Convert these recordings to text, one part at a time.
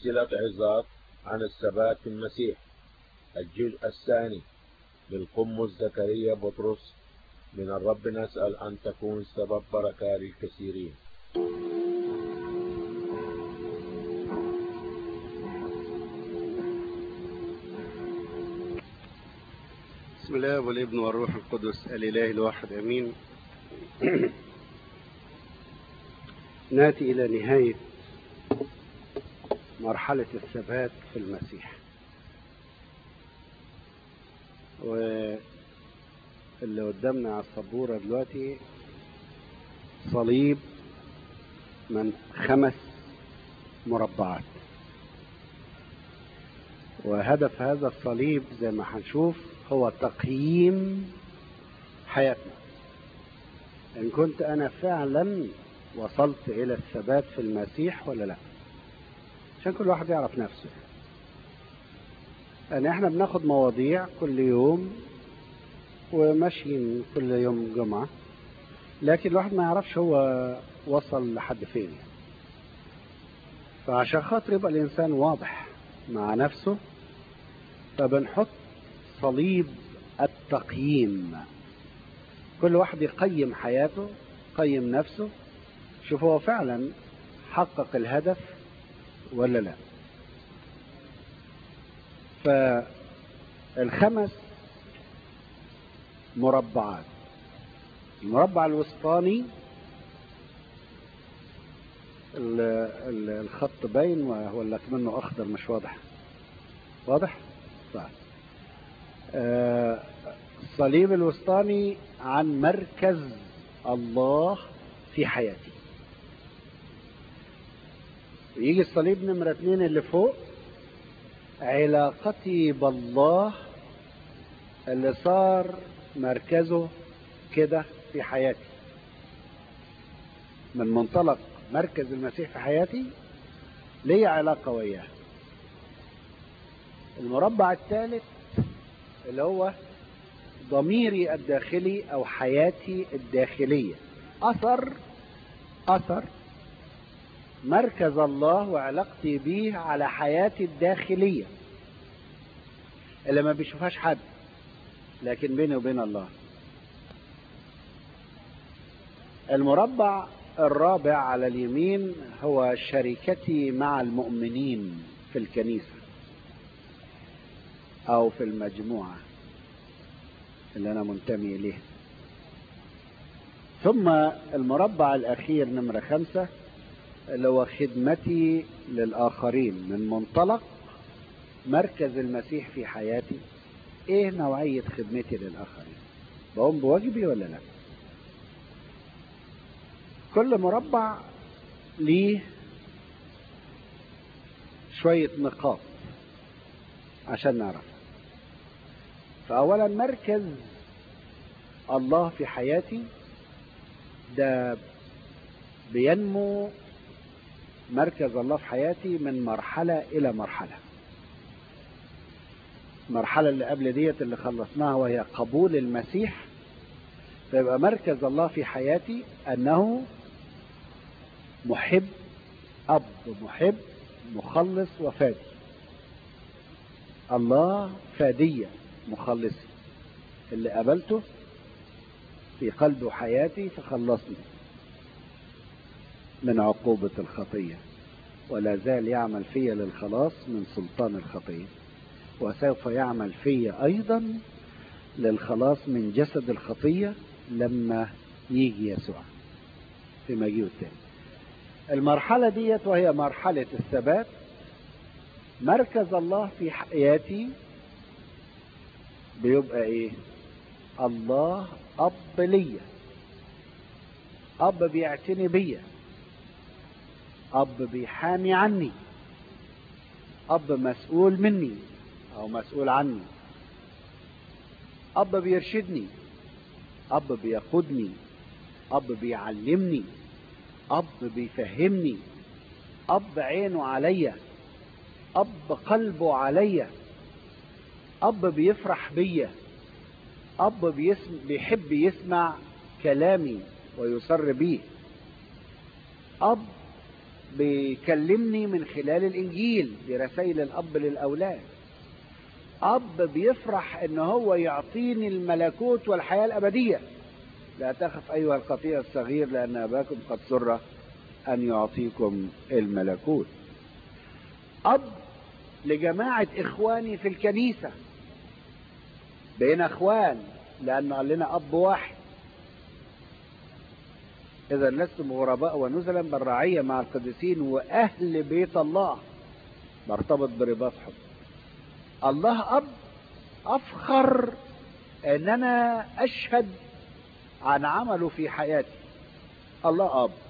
سلسلة عظات عن الثبات في المسيح الجزء الثاني للقمص زكريا بطرس من الرب نسأل أن تكون سبب بركة للكثيرين بسم الله والابن والروح القدس الإله الواحد أمين ناتي إلى نهاية مرحلة الثبات في المسيح واللي قدامنا على السبورة دلوقتي صليب من خمس مربعات وهدف هذا الصليب زي ما هنشوف هو تقييم حياتنا ان كنت انا فعلا وصلت الى الثبات في المسيح ولا لا عشان كل واحد يعرف نفسه يعني احنا بناخد مواضيع كل يوم وماشيين كل يوم جمعة لكن الواحد ما يعرفش هو وصل لحد فين فعشان خاطر يبقى الانسان واضح مع نفسه فبنحط صليب التقييم كل واحد يقيم حياته يقيم نفسه شوف هو فعلا حقق الهدف ولا لا فالخمس مربعات المربع الوسطاني الخط باين ولا كمنه اخضر مش واضح واضح طيب الصليب الوسطاني عن مركز الله في حياتي يجي الصليب نمرة اتنين اللي فوق علاقتي بالله اللي صار مركزه كده في حياتي من منطلق مركز المسيح في حياتي ليا علاقة وياه المربع الثالث اللي هو ضميري الداخلي او حياتي الداخلية اثر اثر مركز الله وعلاقتي به على حياتي الداخلية اللي ما بيشوفهاش حد لكن بيني وبين الله المربع الرابع على اليمين هو شركتي مع المؤمنين في الكنيسة او في المجموعة اللي انا منتمي اليه ثم المربع الاخير نمرة خمسة اللي هو خدمتي للاخرين من منطلق مركز المسيح في حياتي ايه نوعية خدمتي للاخرين بقوم بواجبي ولا لا كل مربع ليه شوية نقاط عشان نعرف فأولا مركز الله في حياتي ده بينمو مركز الله في حياتي من مرحلة إلى مرحلة المرحلة اللي قبل ديت اللي خلصناها وهي قبول المسيح فيبقى مركز الله في حياتي أنه محب أب محب مخلص وفادي الله فادية مخلصي اللي قابلته في قلبه حياتي فخلصني من عقوبة الخطية ولا زال يعمل في للخلاص من سلطان الخطية وسوف يعمل في أيضا للخلاص من جسد الخطية لما يجي يسوع في مجيء التاني المرحلة ديت وهي مرحلة الثبات مركز الله في حياتي بيبقى ايه الله اب ليا اب بيعتني بيا اب بيحامي عني اب مسؤول مني او مسؤول عني اب بيرشدني اب بيقودني اب بيعلمني اب بيفهمني اب عينه عليا اب قلبه عليا اب بيفرح بيا اب بيسم بيحب يسمع كلامي ويسر بيه اب بيكلمني من خلال الانجيل دي رسائل الاب للاولاد اب بيفرح ان هو يعطيني الملكوت والحياه الابديه لا تخف ايها القطيع الصغير لان اباكم قد سر ان يعطيكم الملكوت اب لجماعه اخواني في الكنيسه بين اخوان لانه قال لنا اب واحد اذا لستم غرباء ونزلا بل رعيه مع القديسين واهل بيت الله مرتبط برباط حب الله اب افخر ان انا اشهد عن عمله في حياتي الله اب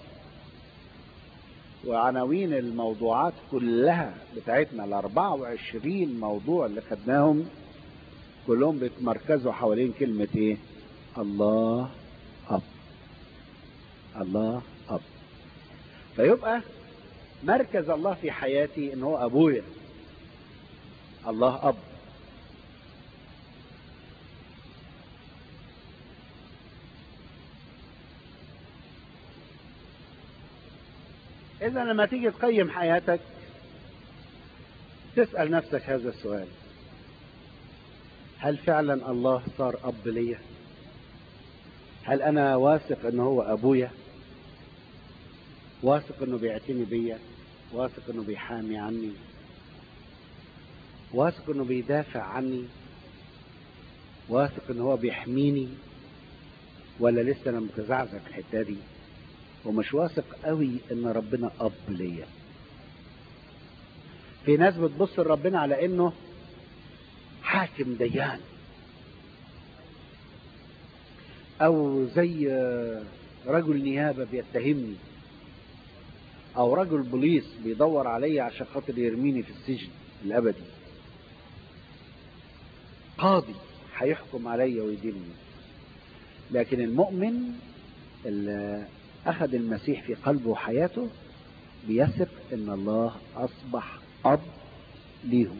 وعناوين الموضوعات كلها بتاعتنا ال 24 موضوع اللي خدناهم كلهم بيتمركزوا حوالين كلمة ايه؟ الله أب. الله أب. فيبقى مركز الله في حياتي ان هو ابويا. الله أب. إذا لما تيجي تقيم حياتك تسأل نفسك هذا السؤال هل فعلا الله صار أب ليا؟ هل أنا واثق إن هو أبويا؟ واثق إنه بيعتني بيا؟ واثق إنه بيحامي عني؟ واثق إنه بيدافع عني؟ واثق إن هو بيحميني؟ ولا لسه أنا متزعزع في الحتة دي؟ ومش واثق قوي إن ربنا أب ليا. في ناس بتبص لربنا على إنه حاكم ديان او زي رجل نيابة بيتهمني او رجل بوليس بيدور عليا عشان خاطر يرميني في السجن الابدي قاضي هيحكم عليا ويديني لكن المؤمن اللي اخذ المسيح في قلبه وحياته بيثق ان الله اصبح اب ليهم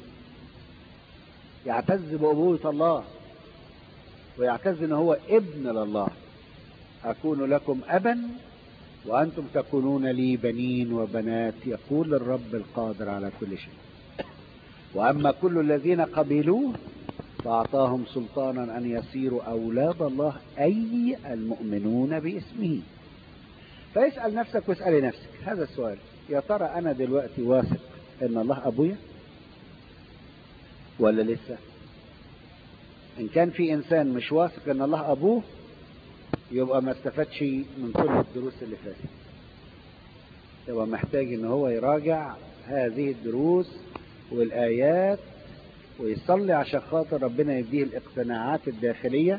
يعتز بأبوة الله ويعتز ان هو ابن لله اكون لكم ابا وانتم تكونون لي بنين وبنات يقول الرب القادر على كل شيء واما كل الذين قبلوه فاعطاهم سلطانا ان يصيروا اولاد الله اي المؤمنون باسمه فاسال نفسك واسالي نفسك هذا السؤال يا ترى انا دلوقتي واثق ان الله ابويا ولا لسه ان كان في انسان مش واثق ان الله ابوه يبقى ما استفادش من كل الدروس اللي فاتت يبقى محتاج ان هو يراجع هذه الدروس والايات ويصلي عشان خاطر ربنا يديه الاقتناعات الداخليه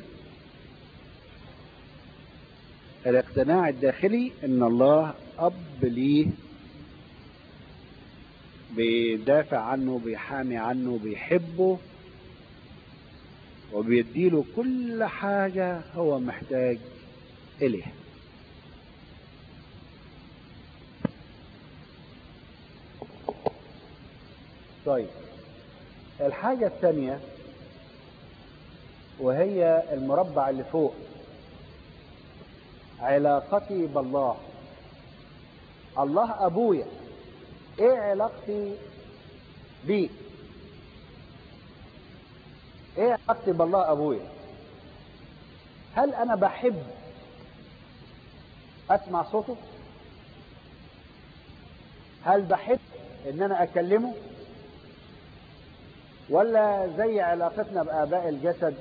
الاقتناع الداخلي ان الله اب ليه بيدافع عنه بيحامي عنه بيحبه وبيديله كل حاجة هو محتاج إليها طيب الحاجة الثانية وهي المربع اللي فوق علاقتي بالله الله أبويا ايه علاقتي بيه ايه علاقتي بالله ابويا هل انا بحب اسمع صوته هل بحب ان انا اكلمه ولا زي علاقتنا باباء الجسد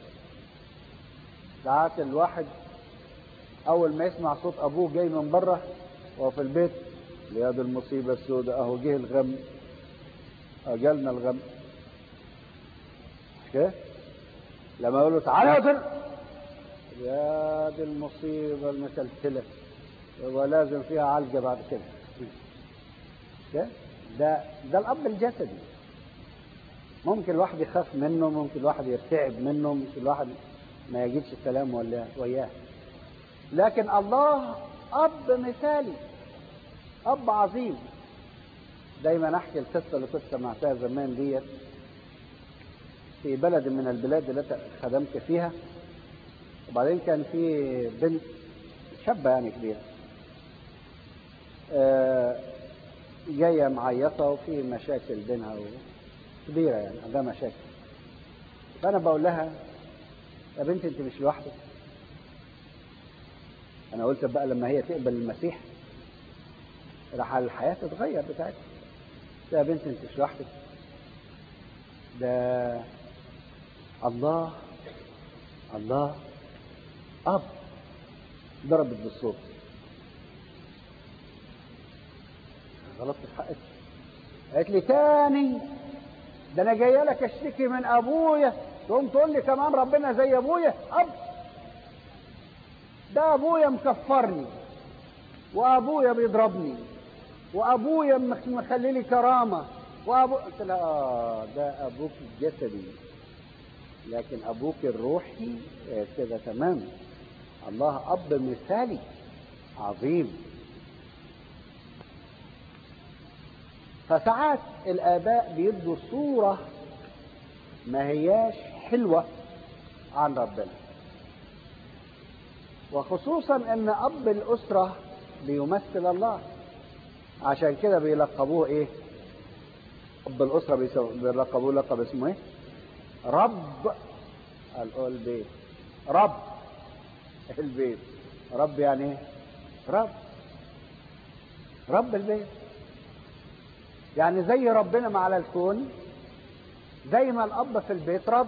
ساعات الواحد اول ما يسمع صوت ابوه جاي من بره وهو في البيت لهذه المصيبة السوداء اهو جه الغم اجلنا الغم كده لما يقول له تعالى يا طفل يا دي المصيبة المسلسلة يبقى لازم فيها علقة بعد كده ده ده ده الأب الجسدي ممكن الواحد يخاف منه ممكن الواحد يرتعب منه ممكن الواحد ما يجيبش السلام ولا وياه لكن الله أب مثالي أب عظيم دايما أحكي القصة اللي كنت سمعتها زمان ديت في بلد من البلاد التي خدمت فيها وبعدين كان في بنت شابة يعني كبيرة آه جاية معيطة وفي مشاكل بينها و... كبيرة يعني عندها مشاكل فأنا بقول لها يا بنتي أنت مش لوحدك أنا قلت بقى لما هي تقبل المسيح راح الحياة تتغير بتاعتها يا بنتي أنت مش لوحدك ده الله الله أب ضربت بالصوت غلطت في حقك قالت لي تاني ده انا جايه لك اشتكي من ابويا تقوم تقول لي كمان ربنا زي ابويا اب ده ابويا مكفرني وابويا بيضربني وابويا مخلي لي كرامه وابو قلت لها اه ده ابوك الجسدي لكن ابوك الروحي كده تمام الله اب مثالي عظيم فساعات الآباء بيدوا صورة ما هياش حلوة عن ربنا وخصوصا ان اب الاسرة بيمثل الله عشان كده بيلقبوه ايه اب الاسرة بيلقبوه لقب اسمه ايه رب البيت رب البيت رب يعني ايه رب رب البيت يعني زي ربنا مع على الكون زي ما الاب في البيت رب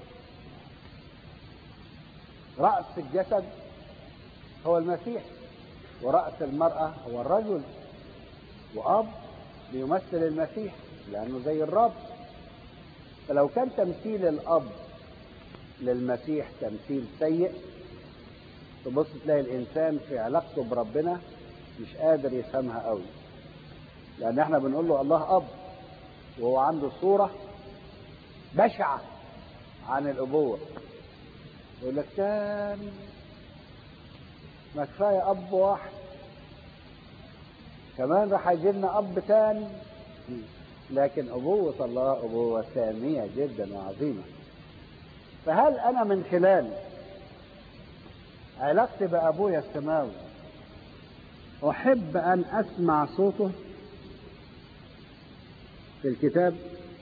راس الجسد هو المسيح وراس المراه هو الرجل واب بيمثل المسيح لانه زي الرب فلو كان تمثيل الاب للمسيح تمثيل سيء تبص تلاقي الانسان في علاقته بربنا مش قادر يفهمها قوي لان احنا بنقول له الله اب وهو عنده صوره بشعه عن الابوه يقول لك تاني ما كفايه اب واحد كمان راح يجي لنا اب تاني لكن ابوه الله ابوه ساميه جدا وعظيمه فهل انا من خلال علاقتي بابويا السماوي احب ان اسمع صوته في الكتاب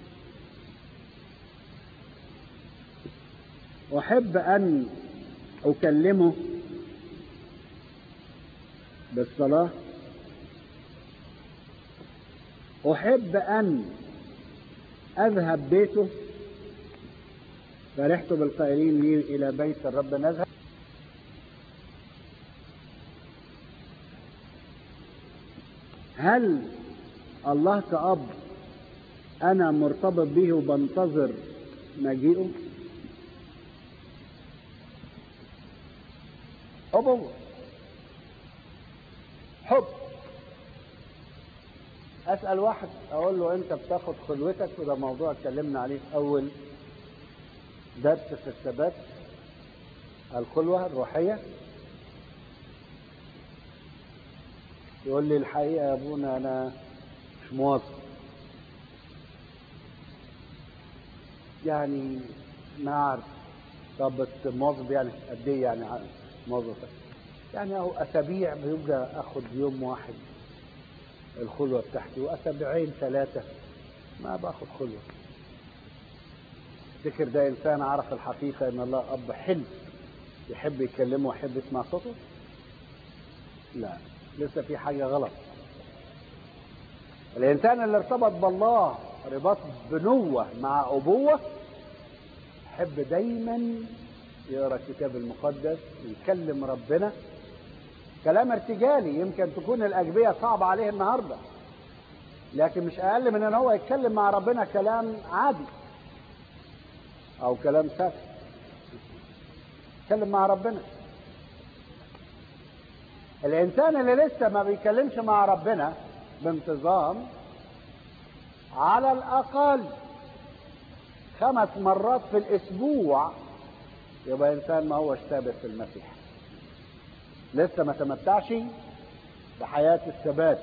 احب ان اكلمه بالصلاه احب ان اذهب بيته فرحت بالقائلين لي الى بيت الرب نذهب هل الله كأب أنا مرتبط به وبنتظر مجيئه؟ أبوة حب أسأل واحد أقول له أنت بتاخد خلوتك وده موضوع اتكلمنا عليه في أول درس في الثبات الخلوة الروحية يقول لي الحقيقة يا أبونا أنا مش مواظب يعني ما أعرف طب مواظب يعني قد إيه يعني مواظب يعني أهو أسابيع بيبقى آخد يوم واحد الخلوة بتاعتي وأسابيعين ثلاثة ما باخد خلوة تفتكر ده إنسان عرف الحقيقة إن الله أب حلو يحب يكلمه ويحب يسمع صوته؟ لا لسه في حاجة غلط الإنسان اللي ارتبط بالله رباط بنوة مع أبوة يحب دايما يقرأ الكتاب المقدس ويكلم ربنا كلام ارتجالي يمكن تكون الأجبية صعبة عليه النهاردة لكن مش أقل من أن هو يتكلم مع ربنا كلام عادي أو كلام سهل يتكلم مع ربنا الانسان اللي لسه ما بيتكلمش مع ربنا بانتظام على الاقل خمس مرات في الاسبوع يبقى انسان ما هوش ثابت في المسيح لسه ما تمتعش بحياة الثبات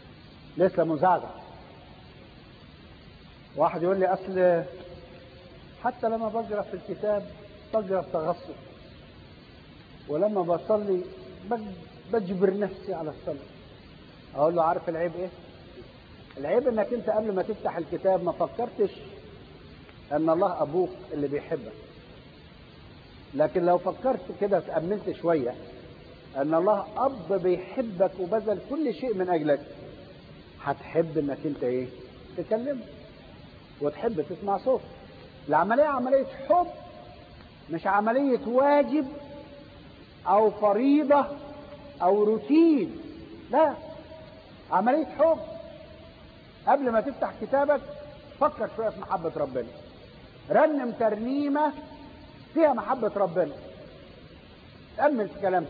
لسه مزعزع واحد يقول لي اصل حتى لما بقرا في الكتاب بقرا بتغصب ولما بصلي بج- بجبر نفسي على الصلاه اقول له عارف العيب ايه العيب انك انت قبل ما تفتح الكتاب ما فكرتش ان الله ابوك اللي بيحبك لكن لو فكرت كده تأملت شوية ان الله اب بيحبك وبذل كل شيء من اجلك هتحب انك انت ايه تكلمه وتحب تسمع صوته العملية عملية حب مش عملية واجب او فريضة او روتين لا عملية حب قبل ما تفتح كتابك فكر شوية في محبة ربنا رنم ترنيمة فيها محبة ربنا تأمل في كلامك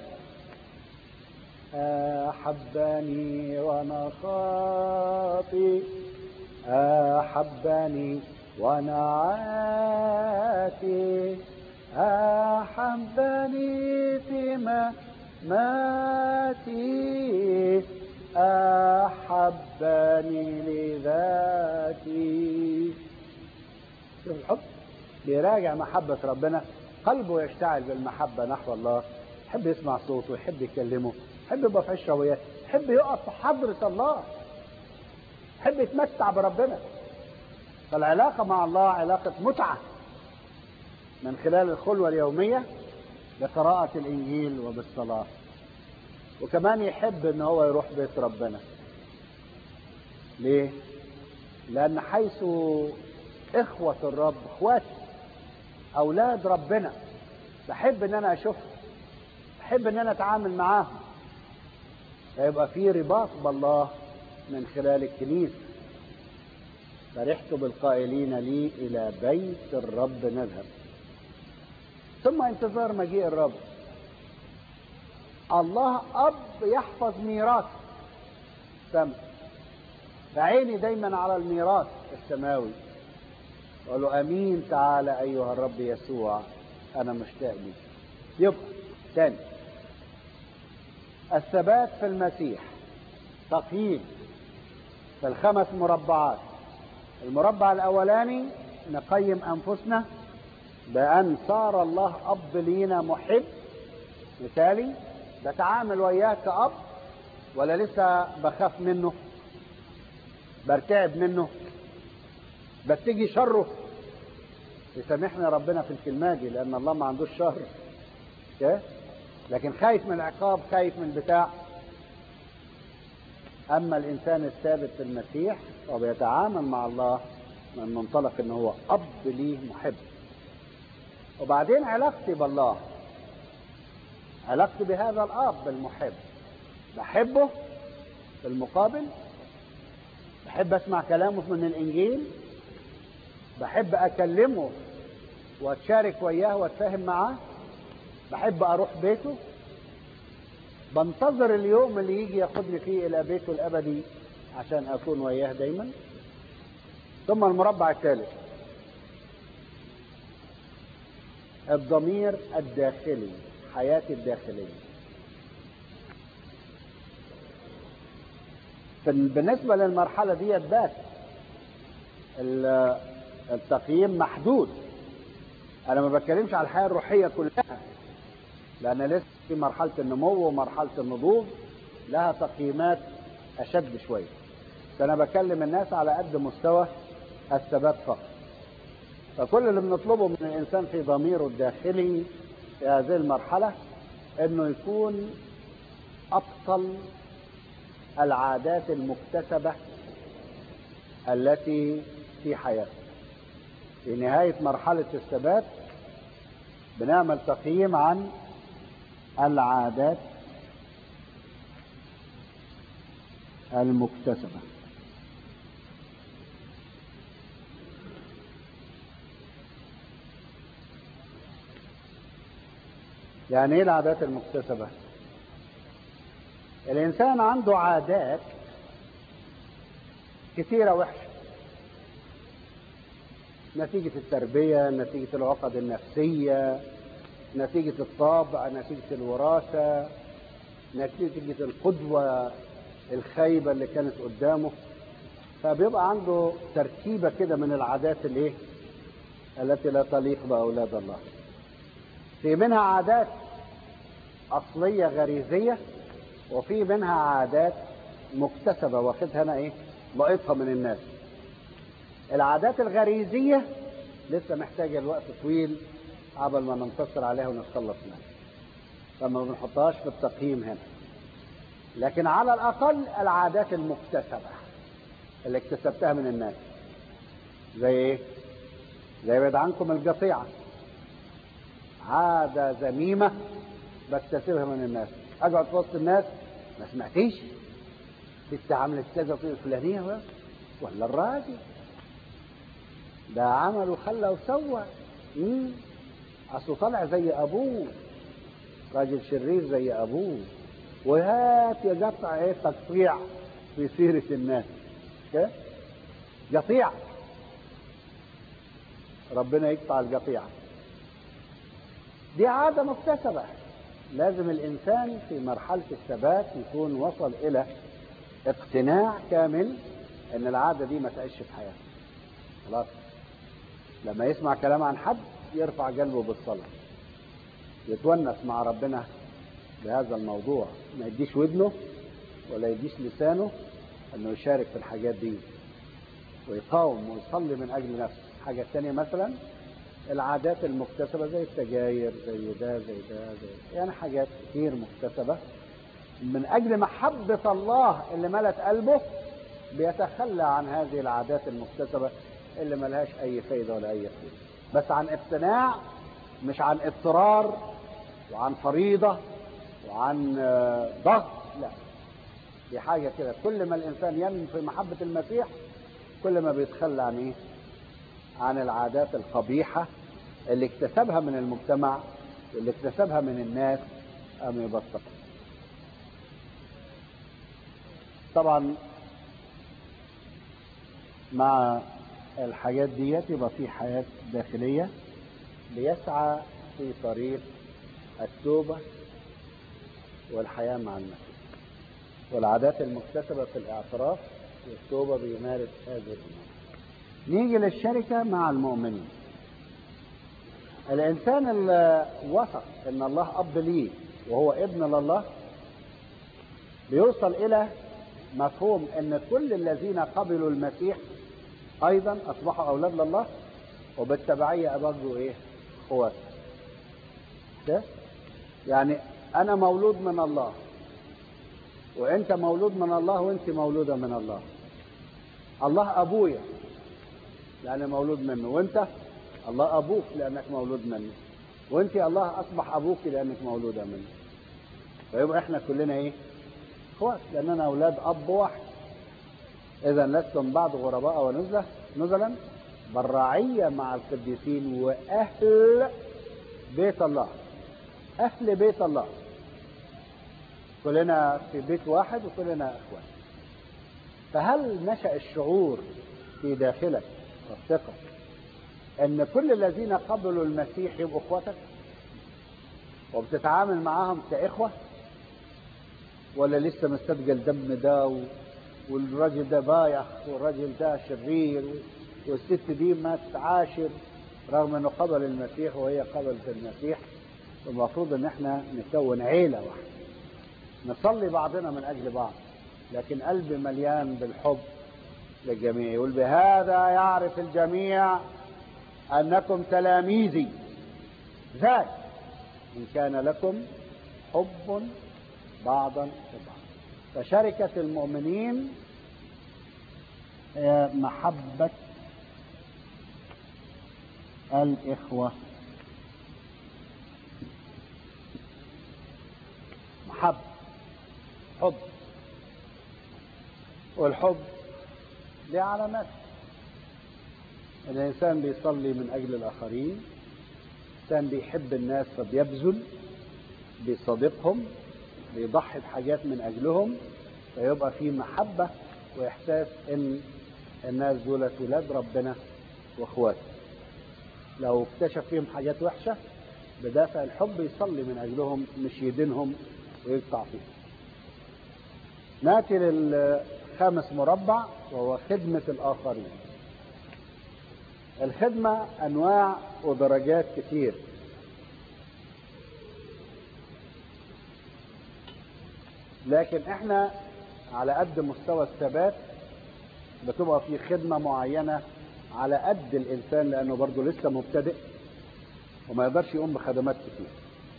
أحبني وأنا خاطي أحبني وأنا عاتي أحبني فيما ماتي أحبني لذاتي شوف الحب بيراجع محبة ربنا قلبه يشتعل بالمحبة نحو الله يحب يسمع صوته يحب يكلمه يحب يبقى في عشرة وياه يحب يقف في حضرة الله يحب يتمتع بربنا فالعلاقة مع الله علاقة متعة من خلال الخلوة اليومية بقراءة الإنجيل وبالصلاة وكمان يحب ان هو يروح بيت ربنا ليه لان حيث اخوة الرب اخواتي اولاد ربنا بحب ان انا اشوفهم بحب ان انا اتعامل معاهم فيبقى في رباط بالله من خلال الكنيسة فرحت بالقائلين لي الى بيت الرب نذهب ثم انتظار مجيء الرب الله اب يحفظ ميراث سمع فعيني دايما على الميراث السماوي اقول له امين تعالى ايها الرب يسوع انا مشتاق ليك يبقى تاني الثبات في المسيح تقييم في الخمس مربعات المربع الاولاني نقيم انفسنا بان صار الله اب لينا محب مثالي بتعامل وياه كأب ولا لسه بخاف منه برتعب منه بتجي شره يسامحنا ربنا في الكلمة دي لأن الله ما عندوش شر كده؟ لكن خايف من العقاب خايف من بتاع أما الإنسان الثابت في المسيح وبيتعامل مع الله من منطلق إن هو أب ليه محب وبعدين علاقتي بالله علاقتي بهذا الاب المحب بحبه في المقابل بحب اسمع كلامه من الانجيل بحب اكلمه واتشارك وياه واتفاهم معاه بحب اروح بيته بنتظر اليوم اللي يجي ياخدني فيه الى بيته الابدي عشان اكون وياه دايما ثم المربع الثالث الضمير الداخلي حياتي الداخلية بالنسبة للمرحلة دي بات التقييم محدود أنا ما بتكلمش على الحياة الروحية كلها لأن لسه في مرحلة النمو ومرحلة النضوج لها تقييمات أشد شوية فأنا بكلم الناس على قد مستوى الثبات فقط فكل اللي بنطلبه من الإنسان في ضميره الداخلي في هذه المرحلة انه يكون ابطل العادات المكتسبة التي في حياته في نهاية مرحلة الثبات بنعمل تقييم عن العادات المكتسبة يعني ايه العادات المكتسبة الانسان عنده عادات كثيرة وحشة نتيجة التربية نتيجة العقد النفسية نتيجة الطابع نتيجة الوراثة نتيجة القدوة الخايبة اللي كانت قدامه فبيبقى عنده تركيبة كده من العادات الايه التي لا تليق بأولاد الله في منها عادات أصلية غريزية وفي منها عادات مكتسبة واخدها أنا إيه لقيتها من الناس العادات الغريزية لسه محتاجة الوقت طويل قبل ما ننتصر عليها ونتخلص منها فما بنحطهاش في التقييم هنا لكن على الأقل العادات المكتسبة اللي اكتسبتها من الناس زي ايه زي بعد عنكم القطيعة عادة ذميمة بكتسبها من الناس اقعد في وسط الناس ما سمعتيش ست عملت كذا في الفلانية ولا الراجل ده عمل وخلى وسوى مم. اصله طالع زي ابوه راجل شرير زي ابوه وهات يا قطع ايه تقطيع في سيرة الناس كده قطيع ربنا يقطع القطيع دي عادة مكتسبة لازم الإنسان في مرحلة الثبات يكون وصل إلى اقتناع كامل إن العادة دي ما تعيش في حياته خلاص لما يسمع كلام عن حد يرفع قلبه بالصلاة يتونس مع ربنا بهذا الموضوع ما يديش ودنه ولا يديش لسانه انه يشارك في الحاجات دي ويقاوم ويصلي من اجل نفسه حاجة تانية مثلا العادات المكتسبة زي السجاير زي ده زي ده زي يعني حاجات كتير مكتسبة من اجل محبة الله اللي ملت قلبه بيتخلى عن هذه العادات المكتسبة اللي ملهاش اي فايدة ولا اي فايدة بس عن اقتناع مش عن اضطرار وعن فريضة وعن ضغط لا دي حاجة كده كل ما الإنسان ينمو في محبة المسيح كل ما بيتخلى عن إيه؟ عن العادات القبيحة اللي اكتسبها من المجتمع واللي اكتسبها من الناس أم يبسط طبعا مع الحاجات ديت يبقى في حياة داخلية بيسعى في طريق التوبة والحياة مع المسيح والعادات المكتسبة في الاعتراف والتوبة بيمارس هذه الأمور نيجي للشركة مع المؤمنين الإنسان اللي وثق إن الله أب ليه وهو ابن لله بيوصل إلى مفهوم إن كل الذين قبلوا المسيح أيضا أصبحوا أولاد لله وبالتبعية أبقوا إيه؟ إخوات ده يعني أنا مولود من الله وأنت مولود من الله وأنت مولودة من الله الله أبويا لأن مولود منه وأنت الله أبوك لأنك مولود منه وأنت الله أصبح أبوك لأنك مولودة منه فيبقى إحنا كلنا إيه؟ إخوات لأننا أولاد أب واحد إذا لستم بعد غرباء ونزلة نزلا بالرعية مع القديسين وأهل بيت الله أهل بيت الله كلنا في بيت واحد وكلنا اخوان فهل نشا الشعور في داخلك والثقه ان كل الذين قبلوا المسيح يبقوا اخوتك وبتتعامل معاهم كاخوه ولا لسه مستثقل دم ده و... والراجل ده بايخ والراجل ده شرير والست دي ما تتعاشر رغم انه قبل المسيح وهي قبلت المسيح المفروض ان احنا نكون عيله واحده نصلي بعضنا من اجل بعض لكن قلبي مليان بالحب للجميع يقول بهذا يعرف الجميع انكم تلاميذي ذاك ان كان لكم حب بعضا ببعض فشركة المؤمنين هي محبة الإخوة محبة حب والحب له علامات الإنسان بيصلي من أجل الآخرين الإنسان بيحب الناس فبيبذل بيصادقهم بيضحي بحاجات من أجلهم فيبقى في محبة وإحساس إن الناس دول ولاد ربنا وإخواته لو اكتشف فيهم حاجات وحشة بدافع الحب يصلي من أجلهم مش يدينهم ويقطع فيهم ناتي للخامس مربع وهو خدمة الآخرين الخدمة أنواع ودرجات كتير لكن احنا على قد مستوى الثبات بتبقى في خدمة معينة على قد الإنسان لأنه برضه لسه مبتدئ وما يقدرش يقوم بخدمات كتير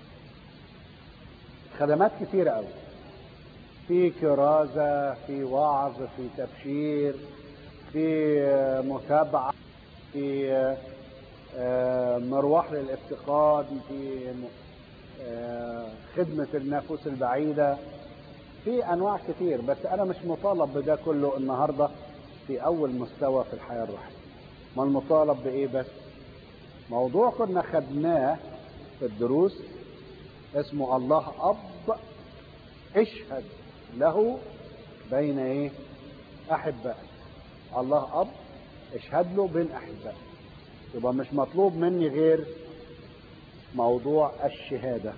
خدمات كتيرة قوي في كرازة في وعظ في تبشير في متابعة في مروح للافتقاد في خدمة النفوس البعيدة في أنواع كتير بس أنا مش مطالب بده كله النهاردة في أول مستوى في الحياة الروحية ما المطالب بإيه بس موضوع كنا خدناه في الدروس اسمه الله أب اشهد له بين ايه احباء الله اب اشهد له بين احباء يبقى مش مطلوب مني غير موضوع الشهادة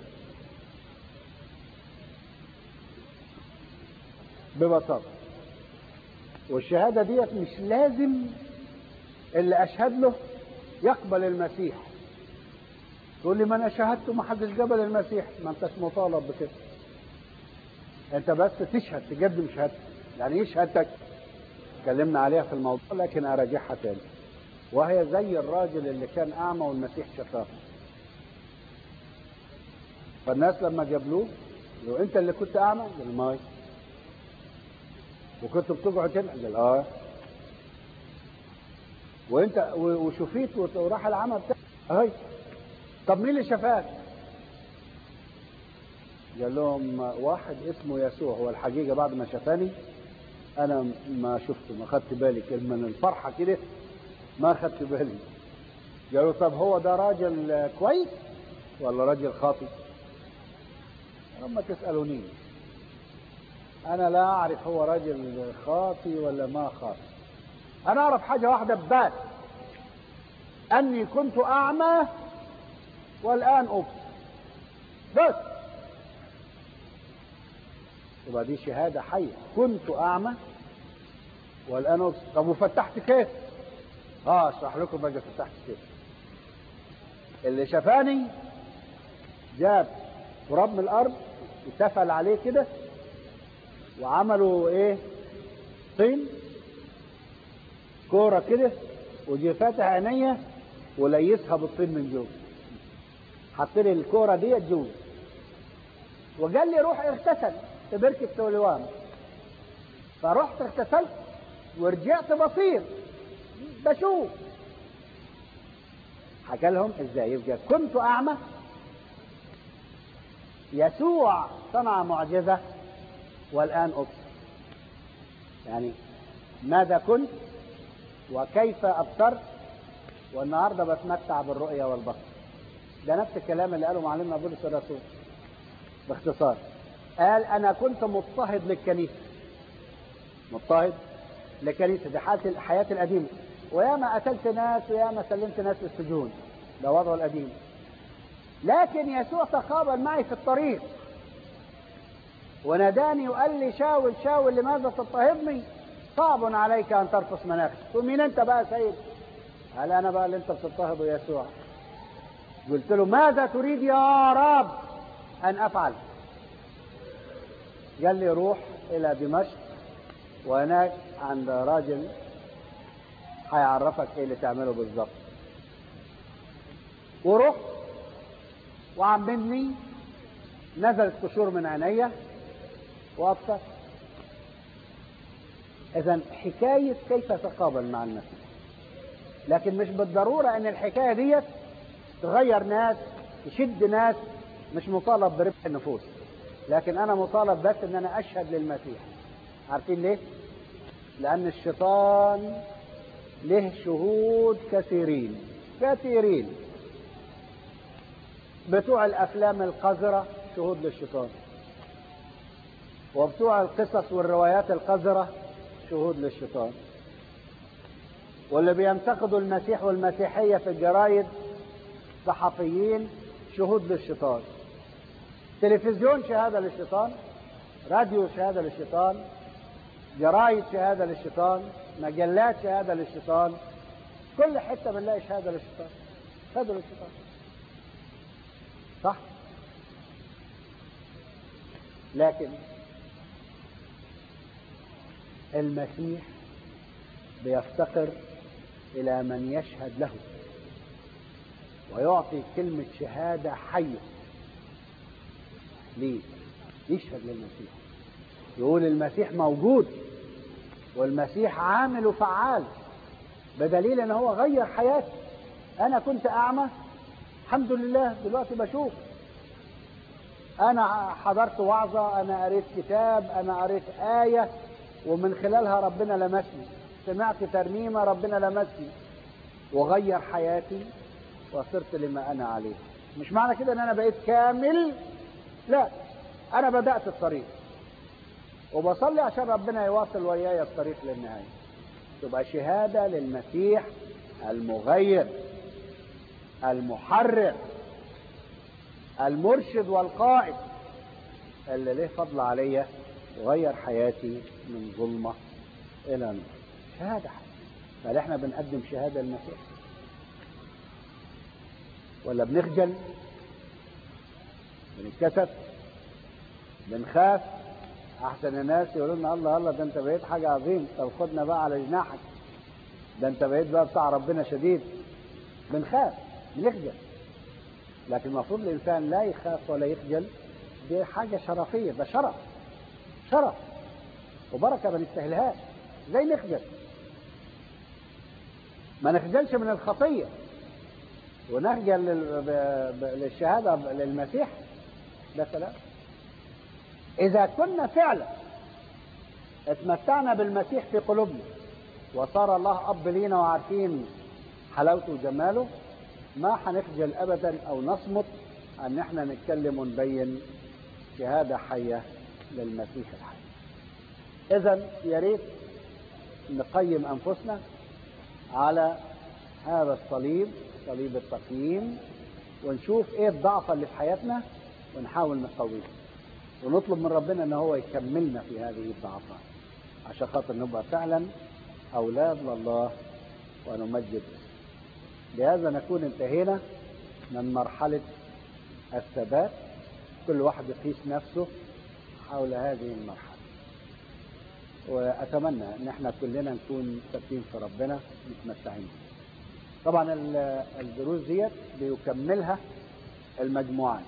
ببساطة والشهادة ديت مش لازم اللي اشهد له يقبل المسيح تقول لي ما انا شهدت وما حدش قبل المسيح ما انتش مطالب بكده انت بس تشهد تقدم شهادتك يعني ايه شهادتك اتكلمنا عليها في الموضوع لكن اراجعها تاني وهي زي الراجل اللي كان اعمى والمسيح شفاه فالناس لما جابلوه لو انت اللي كنت اعمى قال ماي وكنت بتقعد هنا قال اه وانت وشفيت وراح العمى بتاعك اهي طب مين اللي شفاك قال لهم واحد اسمه يسوع هو الحقيقة بعد ما شافاني أنا ما شفته ما خدت بالي كلمة من الفرحة كده ما خدت بالي قالوا طب هو ده راجل كويس ولا راجل خاطئ ما تسألوني أنا لا أعرف هو راجل خاطئ ولا ما خاطئ أنا أعرف حاجة واحدة ببات أني كنت أعمى والآن أبصر بس يبقى دي شهادة حية كنت أعمى والآن أبصر طب وفتحت كيف؟ اه اشرح لكم بقى فتحت كيف اللي شفاني جاب تراب من الارض وتفل عليه كده وعملوا ايه طين كوره كده وجي فاتح عينيا وليسها بالطين من جوه حط لي الكوره ديت جوه وقال لي روح اغتسل في بركه سولوان فرحت اغتسلت ورجعت بصير بشوف حكى لهم ازاي يبقى كنت اعمى يسوع صنع معجزة والآن أبصر يعني ماذا كنت وكيف أبصرت والنهاردة بتمتع بالرؤية والبصر ده نفس الكلام اللي قاله معلمنا بولس الرسول باختصار قال أنا كنت مضطهد للكنيسة مضطهد لكنيسة دي حالة الحياة القديمة وياما قتلت ناس وياما سلمت ناس للسجون ده وضعه القديم لكن يسوع تقابل معي في الطريق وناداني وقال لي شاول شاول لماذا تضطهدني صعب عليك ان ترفس مناخك تقول مين انت بقى سيد قال انا بقى اللي انت بتضطهده يسوع قلت له ماذا تريد يا رب ان افعل قال لي روح الى دمشق وهناك عند راجل هيعرفك ايه اللي تعمله بالظبط ورحت وعمدني نزلت قشور من عينيا وابصر اذا حكايه كيف تقابل مع المسيح لكن مش بالضروره ان الحكايه ديت تغير ناس تشد ناس مش مطالب بربح النفوس لكن انا مطالب بس ان انا اشهد للمسيح عارفين ليه لان الشيطان له شهود كثيرين كثيرين بتوع الافلام القذره شهود للشيطان وبتوع القصص والروايات القذره شهود للشيطان واللي بينتقدوا المسيح والمسيحيه في الجرايد صحفيين شهود للشيطان تلفزيون شهاده للشيطان راديو شهاده للشيطان جرايد شهاده للشيطان مجلات شهاده للشيطان كل حتة بنلاقي شهادة للشيطان شهادة للشيطان صح لكن المسيح بيفتقر إلى من يشهد له ويعطي كلمة شهادة حية ليه؟ يشهد للمسيح يقول المسيح موجود والمسيح عامل وفعال بدليل ان هو غير حياتي انا كنت اعمى الحمد لله دلوقتي بشوف انا حضرت وعظة انا قريت كتاب انا قريت آية ومن خلالها ربنا لمسني سمعت ترنيمة ربنا لمسني وغير حياتي وصرت لما انا عليه مش معنى كده ان انا بقيت كامل لا انا بدأت الطريق وبصلي عشان ربنا يواصل وياي الطريق للنهاية تبقى شهادة للمسيح المغير المحرر المرشد والقائد اللي له فضل عليا وغير حياتي من ظلمة إلى نور شهادة هل احنا بنقدم شهادة للمسيح ولا بنخجل بنتكسف بنخاف احسن الناس يقولوا لنا الله الله ده انت بقيت حاجه عظيم طب خدنا بقى على جناحك ده انت بقيت بقى بتاع ربنا شديد بنخاف بنخجل لكن المفروض الانسان لا يخاف ولا يخجل دي حاجه شرفيه ده شرف شرف وبركه ما نستاهلهاش زي نخجل ما نخجلش من الخطيه ونخجل لل- ب- ب- للشهاده للمسيح ده كلام إذا كنا فعلا اتمتعنا بالمسيح في قلوبنا وصار الله أب لينا وعارفين حلاوته وجماله ما هنخجل أبدا أو نصمت أن احنا نتكلم ونبين شهادة حية للمسيح الحي إذا يا ريت نقيم أنفسنا على هذا الصليب صليب التقييم ونشوف ايه الضعف اللي في حياتنا ونحاول نقويه ونطلب من ربنا ان هو يكملنا في هذه الضعفات عشان خاطر نبقى فعلا اولاد لله ونمجد اسمه. بهذا نكون انتهينا من مرحلة الثبات كل واحد يقيس نفسه حول هذه المرحلة وأتمنى أن احنا كلنا نكون ثابتين في ربنا متمتعين طبعا ال- الدروس ديت بيكملها المجموعات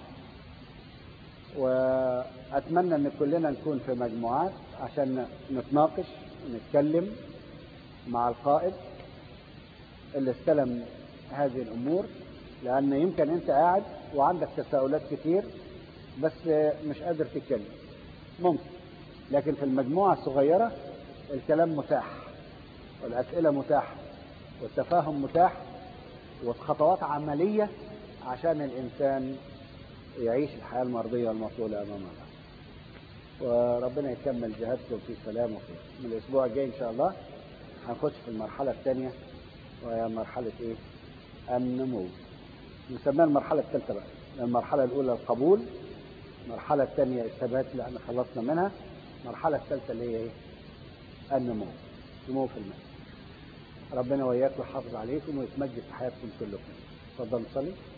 واتمنى ان كلنا نكون في مجموعات عشان نتناقش ونتكلم مع القائد اللي استلم هذه الامور لان يمكن انت قاعد وعندك تساؤلات كتير بس مش قادر تتكلم ممكن لكن في المجموعه الصغيره الكلام متاح والاسئله متاحه والتفاهم متاح وخطوات عمليه عشان الانسان يعيش الحياة المرضية المطلولة أمام الله وربنا يكمل جهادكم في سلام وخير من الأسبوع الجاي إن شاء الله هنخش في المرحلة الثانية وهي مرحلة إيه؟ النمو نسميها المرحلة الثالثة بقى المرحلة الأولى القبول المرحلة الثانية الثبات اللي احنا خلصنا منها المرحلة الثالثة اللي هي إيه؟ النمو نمو في المال ربنا وإياكم ويحافظ عليكم ويتمجد في حياتكم كلكم تفضل نصلي